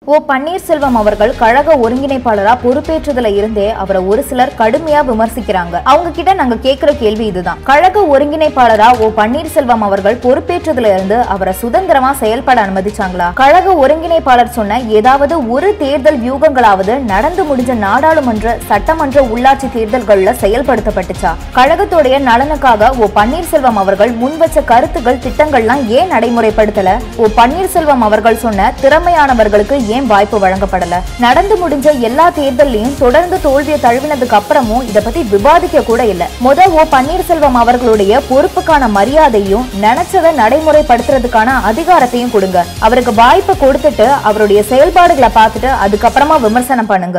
ஓ பன்னீர்செல்வம் அவர்கள் கழக ஒருங்கிணைப்பாளரா பொறுப்பேற்றதுல இருந்தே அவரை ஒரு சிலர் கடுமையா விமர்சிக்கிறாங்க அவங்க கிட்ட நாங்க கேக்குற கேள்வி இதுதான் கழக ஒருங்கிணைப்பாளரா ஓ பன்னீர்செல்வம் அவர்கள் பொறுப்பேற்றதுல இருந்து அவரை சுதந்திரமா செயல்பட அனுமதிச்சாங்களா கழக ஒருங்கிணைப்பாளர் சொன்ன ஏதாவது ஒரு தேர்தல் வியூகங்களாவது நடந்து முடிஞ்ச நாடாளுமன்ற சட்டமன்ற உள்ளாட்சி தேர்தல்கள்ல செயல்படுத்தப்பட்டுச்சா கழகத்துடைய நலனுக்காக ஓ பன்னீர்செல்வம் அவர்கள் முன் வச்ச கருத்துக்கள் திட்டங்கள்லாம் ஏன் நடைமுறைப்படுத்தல ஓ பன்னீர்செல்வம் அவர்கள் சொன்ன திறமையானவர்களுக்கு ஏன் வாய்ப்பு வழங்கப்படல நடந்து முடிஞ்ச எல்லா தேர்தல்லையும் தொடர்ந்து தோல்வியை தழுவினதுக்கு அப்புறமும் இத பத்தி விவாதிக்க கூட இல்ல முத ஓ பன்னீர்செல்வம் அவர்களுடைய பொறுப்புக்கான மரியாதையும் நினைச்சதை நடைமுறைப்படுத்துறதுக்கான அதிகாரத்தையும் கொடுங்க அவருக்கு வாய்ப்பை கொடுத்துட்டு அவருடைய செயல்பாடுகளை பார்த்துட்டு அதுக்கப்புறமா விமர்சனம் பண்ணுங்க